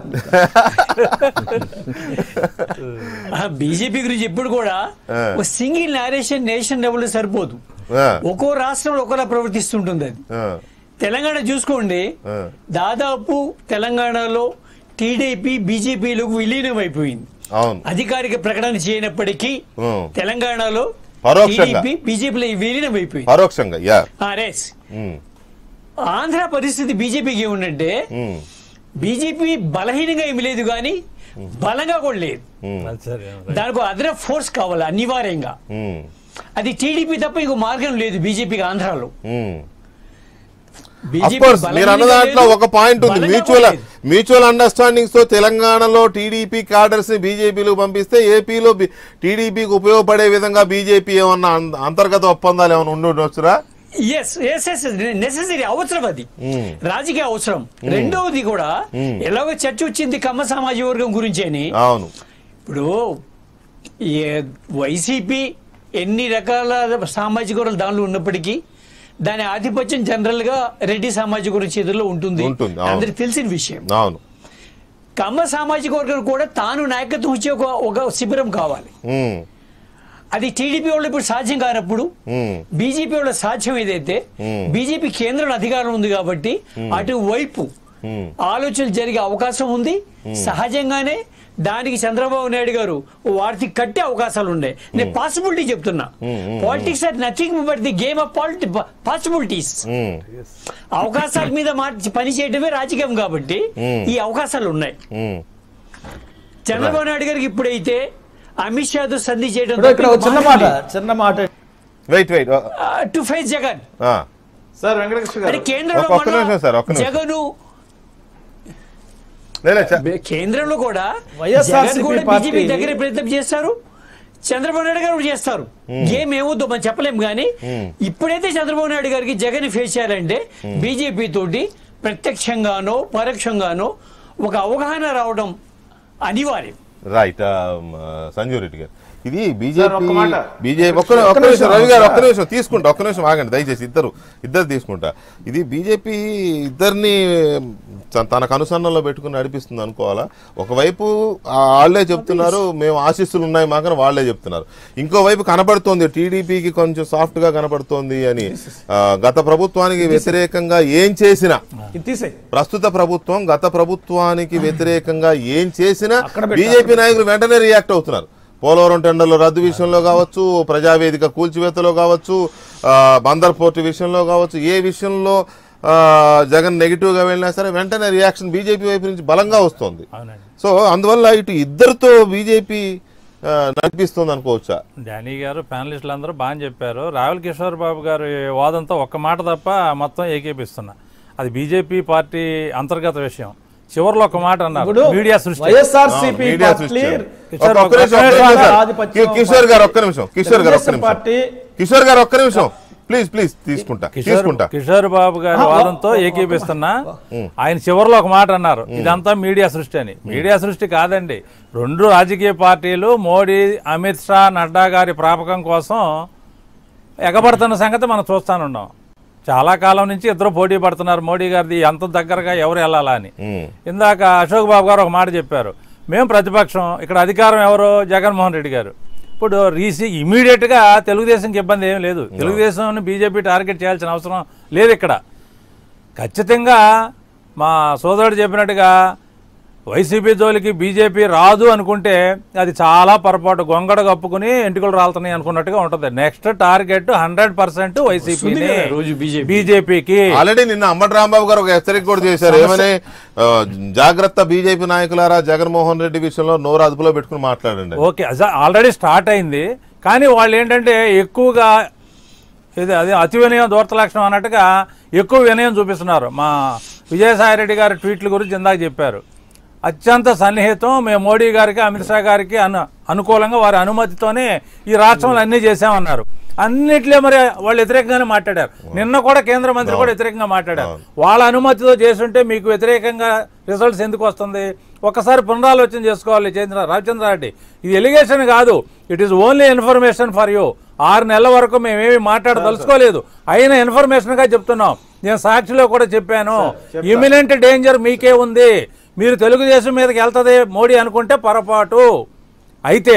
బీజేపీ గురించి ఇప్పుడు కూడా ఆ. ఒక సింగిల్ నేరేషన్ నేషన్ లెవెల్ సరిపోదు ఆ, ఒక్కో రాష్ట్రంలో ఒకలా ప్రవర్తిస్తుంటుంది అది ఆ, తెలంగాణ చూసుకోండి ఆ. దాదాపు తెలంగాణలో టీడీపీ బీజేపీలకు విలీనం అయిపోయింది అవును అధికారిక ప్రకటన చేయనప్పటికీ ఉం. తెలంగాణలో పరోక్షంగా. టీడీపీ బీజేపీలో విలీనం అయిపోయింది పరోక్షంగా యా ఆ, రేస్ ఉమ్, ఆంధ్ర పరిస్థితి బీజేపీకి ఏముందంటే ఉమ్, బీజేపీ బలహీనంగా ఏమి లేదు కానీ బలంగా కూడా లేదు ఉమ్, సరే దానికి అదన ఫోర్స్ కావాలి అనివార్యంగా ఉమ్, అది టీడీపీ తప్ప ఇంకో మార్గం లేదు బీజేపీకి ఆంధ్రాలో ఉమ్. బీజేపీ కోర్స్ మీరు బలహీనంగా అన్న దాంట్లో లేదు, ఒక పాయింట్ ఉంది బలంగా మ్యూచువల్ కూడా లేదు. మ్యూచువల్ అండర్స్టాండింగ్స్ తో తెలంగాణలో టీడీపీ క్యాడర్స్ ని బీజేపీలో పంపిస్తే ఏపీలో టీడీపీకి ఉపయోగపడే విధంగా బీజేపీ ఏమన్నా అం- అంతర్గత ఒప్పందాలు ఏమైనా ఉండి ఉండొచ్చురా ఎస్ ఎస్ ఎస్ నెసెసరీ అవసరం అది మ్మ్. రాజకీయ అవసరం రెండవది కూడా ఎలాగో చర్చ వచ్చింది కమ్మ సామాజిక వర్గం గురించి అని అవును ఇప్పుడు ఏ- వైసీపీ ఎన్ని రకాల సామాజిక వర్గాలు దానిలో ఉన్నప్పటికీ దాని ఆధిపత్యం జనరల్ గా రెడ్డి సామాజిక వర్గం చేతుల్లో ఉంటుంది ఉంటుంది, అవును. అందరికి తెలిసిన విషయం అవును కమ్మ సామాజిక వర్గం కూడా తాను నాయకత్వం వచ్చే ఒక ఒక శిబిరం కావాలి ఉమ్, అది టీడీపీ వాళ్ళు ఇప్పుడు సాధ్యం కానప్పుడు ఉమ్, బీజేపీ వాళ్ళ సాధ్యం ఏదైతే Hmm. బీజేపీ కేంద్రంలో అధికారం ఉంది కాబట్టి అటువైపు Hmm. ఆలోచనలు జరిగే అవకాశం ఉంది సహజంగానే దానికి చంద్రబాబు నాయుడు గారు వారికి కట్టే అవకాశాలు ఉన్నాయి నేను పాసిబిలిటీ చెప్తున్నా politics are nothing but the game of politi possibilities ఉమ్, అవకాశాల మీద మార్చి పని చేయడమే రాజకీయం కాబట్టి Hmm. ఈ అవకాశాలు ఉన్నాయి ఉమ్. చంద్రబాబు నాయుడు గారికి ఇప్పుడైతే అమిత్ షాతో సంధి చేయడం ఇప్పుడు ఇక్కడ ఒక చిన్న మాట చిన్న మాట wait wait to face Jagan ఆ, సార్ వెంకటకృష్ణ మరి గారు కేంద్రంలో ఒక్క- ఒక్క నిమిషం సార్, ఒక్క మొన్న నిమిషం. జగను లేలే చ- బే- కేంద్రంలో కూడా వైఎస్ఆర్సీపీ జగన్ కూడా పార్టీ- బీజేపీ దగ్గర ప్రయత్నం చేస్తారు చంద్రబాబు నాయుడు గారు కూడా చేస్తారు గేమ్ ఏమవుద్దో మనం చెప్పలేం కానీ ఇప్పుడైతే చంద్రబాబు నాయుడు గారికి జగన్ ఫేస్ చేయాలంటే బీజేపీ తోటి ప్రత్యక్షంగానో పరోక్షంగానో ఒక అవగాహన రావడం అనివార్యం రైట్ ఆ, మ, సంజీవ్ రెడ్డి గారు ఇది సార్, బీజేపీ ఒక్క మాట. బీజేపీ ఒక్క ఒక్క నిమిషం రవి గారు ఒక్క నిమిషం తీసుకుంటా ఒక్క నిమిషం ఆగండి దయచేసి ఇద్దరు ఇద్దరు తీసుకుంటా ఇది బీజేపీ ఇద్దరిని త- తనకు అనుసరణలో పెట్టుకుని నడిపిస్తుంది అనుకోవాలా ఒకవైపు ఆ వాళ్ళే చెప్తున్నారు మేము ఆశీస్సులు ఉన్నాయి మాకని వాళ్ళే చెప్తున్నారు ఇంకోవైపు కనబడుతోంది టీడీపీకి కొంచెం సాఫ్ట్ గా కనబడుతోంది అని ఆ, గత ప్రభుత్వానికి వ్యతిరేకంగా ఏం చేసినా ఇది తీసేయ్ ప్రస్తుత ప్రభుత్వం గత ప్రభుత్వానికి వ్యతిరేకంగా ఏం చేసినా అక్కడ పెట్టారు. బీజేపీ నాయకులు వెంటనే రియాక్ట్ అవుతున్నారు పోలవరం టెండర్లు రద్దు విషయంలో కావచ్చు ప్రజావేదిక కూల్చివేతలో కావచ్చు ఆ, బందర్ పోర్టు విషయంలో కావచ్చు ఏ విషయంలో ఆ, జగన్ నెగిటివ్గా వెళ్ళినా సరే వెంటనే రియాక్షన్ బీజేపీ వైపు నుంచి బలంగా వస్తుంది అవునండి సో అందువల్ల ఇటు ఇద్దరితో బీజేపీ నడిపిస్తుంది అనుకోవచ్చా డానీ గారు ప్యానలిస్టులు అందరూ బాగా చెప్పారు రావుల్ కిషోర్ బాబు గారి వాదంతో ఒక్క మాట తప్ప మొత్తం ఏకీపిస్తున్నా అది బీజేపీ పార్టీ అంతర్గత విషయం చివరిలో ఒక మాట అన్నారు ఇప్పుడు మీడియా సృష్టి వైఎస్ఆర్సీపీ మీడియా పార్టీ సృష్టి. కిషోర్ ఒక్క నిమిషం, ఒక్క నిమిషం సార్. ఆధిపత్యం కిషోర్ గారు ఒక్క నిమిషం కిషోర్ గారు ఒక్క తెలుగుదేశం నిమిషం పార్టీ కిషోర్ గారు ఒక్క నిమిషం ప్లీజ్ ప్లీజ్ తీసుకుంటా కిషోర్ తీసుకుంటా కిషోర్ బాబు గారి వాదంతో ఏకీపిస్తున్నా ఆయన చివరిలో ఒక మాట అన్నారు ఇదంతా మీడియా సృష్టి అని మీడియా సృష్టి కాదండి రెండు రాజకీయ పార్టీలు మోడీ అమిత్ షా నడ్డా గారి ప్రాపకం కోసం ఎగబడుతున్న సంగతి మనం చూస్తానున్నాం చాలా కాలం నుంచి ఇద్దరు పోటీ పడుతున్నారు మోడీ గారిది ఎంత దగ్గరగా ఎవరు వెళ్ళాలా అని ఉమ్. ఇందాక అశోక్ బాబు గారు ఒక మాట చెప్పారు మేము ప్రతిపక్షం ఇక్కడ అధికారం ఎవరు జగన్మోహన్ రెడ్డి గారు ఇప్పుడు రీసీ ఇమీడియట్ గా తెలుగుదేశంకి ఇబ్బంది ఏం లేదు తెలుగుదేశం బీజేపీ టార్గెట్ చేయాల్సిన అవసరం లేదు ఇక్కడ ఖచ్చితంగా మా సోదరుడు చెప్పినట్టుగా వైసీపీ జోలికి బీజేపీ రాదు అనుకుంటే అది చాలా పొరపాటు గొంగడ కప్పుకుని ఎంటుకలు రాలుతున్నాయి అనుకున్నట్టుగా ఉంటుంది నెక్స్ట్ టార్గెట్ హండ్రెడ్ పర్సెంట్ వైసీపీని కదా రోజు BJP. బీజేపీకి ఆల్రెడీ నిన్న అంబటి రాంబాబు గారు ఒక హెచ్చరిక కూడా చేశారు ఏమని ఆ, జాగ్రత్త బీజేపీ నాయకులారా జగన్మోహన్ రెడ్డి విషయంలో నోరు అదుపులో పెట్టుకుని మాట్లాడండి ఓకే ఆల్రెడీ స్టార్ట్ అయింది కానీ వాళ్ళు ఏంటంటే ఎక్కువగా ఇది అది అతి వినయం దూరత లక్షణం అన్నట్టుగా ఎక్కువ వినయం చూపిస్తున్నారు మా విజయసాయి రెడ్డి గారి ట్వీట్ల గురించి ఇందాక చెప్పారు అత్యంత సన్నిహితం మేము మోడీ గారికి అమిత్ షా గారికి అను అనుకూలంగా వారి అనుమతితోనే ఈ రాష్ట్రంలో అన్నీ చేశామన్నారు అన్నిట్లో మరి వాళ్ళు వ్యతిరేకంగానే మాట్లాడారు నిన్న కూడా కేంద్ర మంత్రి కూడా వ్యతిరేకంగా మాట్లాడారు వాళ్ళ అనుమతితో చేస్తుంటే మీకు వ్యతిరేకంగా రిజల్ట్స్ ఎందుకు వస్తుంది ఒకసారి పునరాలోచన చేసుకోవాలి చంద్ర రవిచంద్రారెడ్డి ఇది ఎలిగేషన్ కాదు it is only information for you ఆరు నెలల వరకు మేమేమి మాట్లాడదలుచుకోలేదు అయిన ఇన్ఫర్మేషన్ గా చెప్తున్నాం నేను సాక్షిలో కూడా చెప్పాను ఇమినెంట్ డేంజర్ మీకే ఉంది మీరు తెలుగుదేశం మీదకి వెళ్తది మోడీ అనుకుంటే పొరపాటు అయితే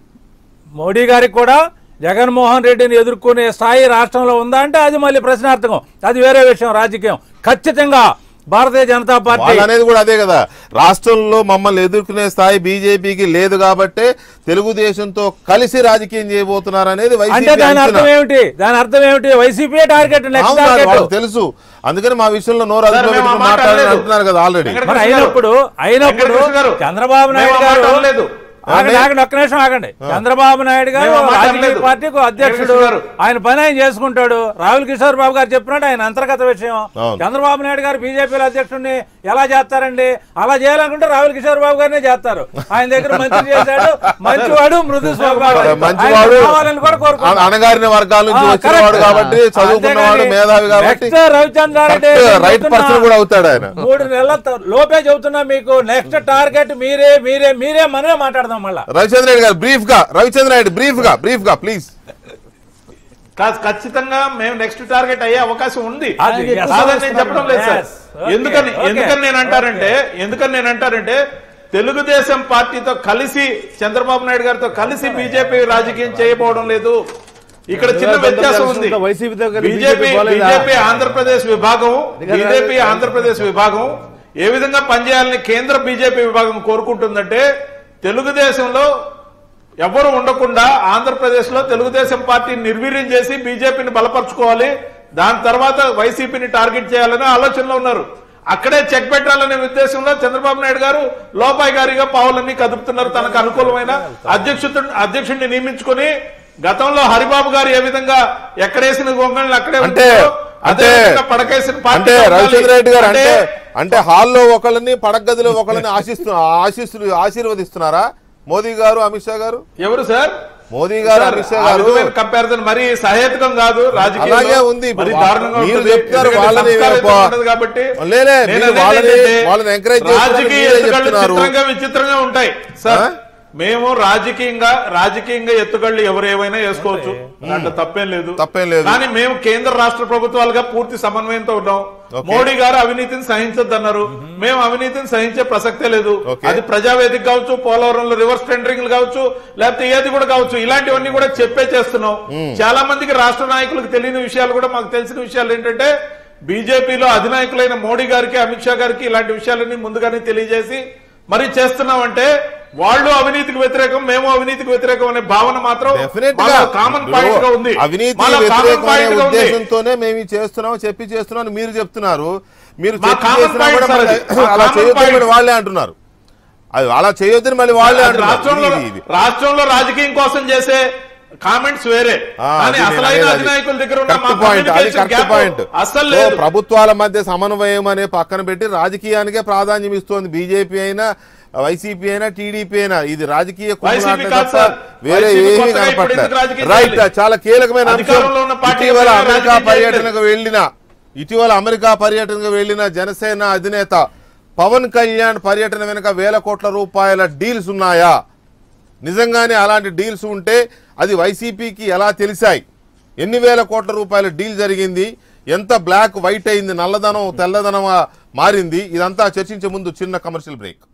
మోడీ గారికి కూడా జగన్మోహన్ రెడ్డిని ఎదుర్కొనే స్థాయి రాష్ట్రంలో ఉందా అంటే అది మళ్ళీ ప్రశ్నార్థకం అది వేరే విషయం రాజకీయం ఖచ్చితంగా భారతీయ జనతా పార్టీ వాళ్ళు అనేది కూడా అదే కదా రాష్ట్రంలో మమ్మల్ని ఎదుర్కొనే స్థాయి బీజేపీకి లేదు కాబట్టే తెలుగుదేశంతో కలిసి రాజకీయం చేయబోతున్నారు అనేది అంటే వైసీపీ దాని అంచనా. అర్థం ఏమిటి దాని అర్థం ఏమిటి వైసీపీ టార్గెట్ నెక్స్ట్ అవును, అది టార్గెట్ వాళ్ళకి తెలుసు అందుకని మా విషయంలో నోరు సార్, అదుపులో మేము ఆ పెట్టుకుని మాట మాట్లాడాలని అనలేదు. అంటున్నారు కదా ఆల్రెడీ వెంకట మరి కృష్ణ గారు, అయినప్పుడు అయినప్పుడు వెంకటకృష్ణ గారు, చంద్రబాబు నాయుడు మేము ఆ మాట గారు అనలేదు. ఆగండి, ఆగండి, ఒక్క నిమిషం ఆగండి చంద్రబాబు నాయుడు గారు మేము ఆ మాట రాజకీయ అనలేదు. పార్టీకి అధ్యక్షుడు వెంకటకృష్ణ గారు. ఆయన పని ఆయన చేసుకుంటాడు రాహుల్ కిషోర్ బాబు గారు చెప్పినట్టు ఆయన అంతర్గత విషయం అవును. చంద్రబాబు నాయుడు గారు బీజేపీలో అధ్యక్షుడిని ఎలా చేస్తారండి అలా చేయాలనుకుంటే రాహుల్ కిషోర్ బాబు గారినే చేస్తారు ఆయన దగ్గర మంత్రి చేశాడు మంచివాడు మృదు స్వభావం. మంచివాడు ఆయన కావాలని కూడా కోరుకుంటున్నాం. అణగారిన వర్గాల నుంచి ఆ, వచ్చినవాడు correct. కాబట్టి చదువుకున్నవాడు అంతేగాని మేధావి కాబట్టి next రవిచంద్రారెడ్డి correct, రైట్ చెప్తున్నా. పర్సన్ కూడా అవుతాడు ఆయన మూడు నెలల త- లోపే చెబుతున్నా మీకు నెక్స్ట్ టార్గెట్ మీరే మీరే మీరే మనమే మాట్లాడదాం మళ్ళా రవిచంద్ర రెడ్డి గారు బ్రీఫ్ గా రవిచంద్ర రెడ్డి బ్రీఫ్ గా బ్రీఫ్ గా ప్లీజ్ కాదు ఖచ్చితంగా మేము నెక్స్ట్ టార్గెట్ అయ్యే అవకాశం ఉంది అది yes. కాదని నేను చెప్పడం లేదు సార్ Yes. Okay. ఎందుకని Okay. ఎందుకని నేను అంటారంటే ఎందుకని నేను అంటారంటే తెలుగుదేశం పార్టీతో కలిసి చంద్రబాబు నాయుడు గారితో కలిసి బీజేపీ రాజకీయం చేయబోవడం లేదు ఇక్కడ చిన్న వ్యత్యాసం ఉంది వైసీపీతో కలిసి బీజేపీ BJP పోలేదా? బీజేపీ ఆంధ్రప్రదేశ్ విభాగం బీజేపీ ఆంధ్రప్రదేశ్ విభాగం ఏ విధంగా పనిచేయాలని కేంద్ర బీజేపీ విభాగం కోరుకుంటుందంటే తెలుగుదేశంలో ఎవరు ఉండకుండా ఆంధ్రప్రదేశ్ లో తెలుగుదేశం పార్టీని నిర్వీర్యం చేసి బీజేపీని బలపరుచుకోవాలి దాని తర్వాత వైసీపీని టార్గెట్ చేయాలనే ఆలోచనలో ఉన్నారు అక్కడే చెక్ పెట్టాలనే ఉద్దేశంలో చంద్రబాబు నాయుడు గారు లోపాయి గారిగా పావులన్నీ కదుపుతున్నారు తనకు అనుకూలమైన అధ్యక్షుడు అధ్యక్షుడిని నియమించుకొని గతంలో హరిబాబు గారు ఏ విధంగా ఎక్కడేసిన గొంగళని అక్కడే అంటే ఉంచారో, అదే అంటే విధంగా పడకేసిన పార్టీ అంటే ఉండాలి. రవిచంద్ర రెడ్డి గారు అంటే అంటే అంటే హాల్లో ఒకళ్ళని పడగదిలో ఒకళ్ళని ఆశిస్తు ఆశిస్తు ఆశీర్వదిస్తున్నారా మోదీ గారు అమిత్ షా గారు ఎవరు సార్ మోదీ గారు అమిత్ షా గారు కంపారిజన్ మరి సహేతుకం కాదు రాజకీయాల్లో. అలాగే ఉంది ఇప్పుడు మరి దారుణంగా మీరు ఉంటుంది. చెప్తారు ఎందుకంటే వాళ్ళని సంస్కారయుతంగా పా- ఉండదు కాబట్టి లేలే, నేను మీరు అనేది వాళ్ళని- ఏంటంటే, వాళ్ళని encourage చేస్తున్నారు, రాజకీయ మీరే ఎత్తుగళ్ళు చెప్తున్నారు. చిత్రంగా విచిత్రంగా ఉంటాయి సార్ ఆ? మేము రాజకీయంగా రాజకీయంగా ఎత్తుగళ్ళు ఎవరు ఏమైనా వేసుకోవచ్చు దాంట్లో తప్పేం లేదు తప్పేం లేదు. కానీ మేము కేంద్ర రాష్ట్ర ప్రభుత్వాలుగా పూర్తి సమన్వయంతో ఉన్నాం ఓకే. మోడీ గారు అవినీతిని సహించొద్దు అన్నారు మేము అవినీతిని సహించే ప్రసక్తే లేదు ఓకే. అది ప్రజావేదిక కావచ్చు పోలవరంలో రివర్స్ టెండరింగ్ కావచ్చు లేకపోతే ఏది కూడా కావచ్చు ఇలాంటివన్నీ కూడా చెప్పే చేస్తున్నాం చాలా మందికి రాష్ట్ర నాయకులకు తెలియని విషయాలు కూడా మాకు తెలిసిన విషయాలు ఏంటంటే బీజేపీలో అధినాయకులైన మోడీ గారికి అమిత్ షా గారికి ఇలాంటి విషయాలన్నీ ముందుగానే తెలియజేసి మరి చేస్తున్నామంటే వాళ్ళు అవినీతికి వ్యతిరేకం మేము అవినీతికి వ్యతిరేకం అనే భావన మాత్రం డెఫినెట్ మాలో గా కామన్ పాయింట్ గా ఉంది అవినీతి మాలో కామన్ వ్యతిరేకం అనే పాయింట్ గా ఉంది ఉద్దేశంతోనే మేము ఇది చేస్తున్నాం చెప్పి చేస్తున్నాం అని మీరు చెప్తున్నారు మీరు మా చెప్పి కామన్ చేసినా పాయింట్ కూడా సార్ మళ్ళీ అది. మా అలా కామన్ చేయొద్దని పాయింట్. మళ్ళీ వాళ్ళే అంటున్నారు అది అలా చేయొద్దని మళ్ళీ వాళ్ళే అది అంటున్నారు రాష్ట్రంలో ఇది- ఇది. రాష్ట్రంలో రాజకీయం కోసం చేసే కామెంట్స్ వేరే ఆ, కానీ అది నేను అసలైన అనేది అది. అధినాయకుల దగ్గర ఉన్న కరెక్ట్ మా పాయింట్ అది communication కరెక్ట్ gap పాయింట్ అస్సలు సో లేదు ప్రభుత్వాల మధ్య సమన్వయం అనే పక్కన పెట్టి రాజకీయానికే ప్రాధాన్యం ఇస్తోంది బీజేపీ అయినా వైసీపీ అయినా టీడీపీ అయినా ఇది రాజకీయ కుమ్ములాట వైసీపీ కాదు తప్ప సార్. వేరే వైసీపీ ఏమీ కొత్తగా ఇప్పుడు కనపట్లేదు ఎందుకు రాజకీయం రైట్ చేయాలి? చాలా కీలకమైన అంశం అధికారంలో ఉన్న పార్టీ ఇటీవల ఎవరైనా అమెరికా రాజకీయం పర్యటనకు వెళ్ళిన ఇటీవల అమెరికా పర్యటనకు వెళ్ళిన జనసేన అధినేత పవన్ కళ్యాణ్ పర్యటన వెనుక వేల కోట్ల రూపాయల డీల్స్ ఉన్నాయా నిజంగానే అలాంటి డీల్స్ ఉంటే అది వైసీపీకి ఎలా తెలిసాయి ఎన్ని వేల కోట్ల రూపాయల డీల్ జరిగింది ఎంత బ్లాక్ వైట్ అయింది నల్లధనం తెల్లధనం మారింది ఇదంతా చర్చించే ముందు చిన్న కమర్షియల్ బ్రేక్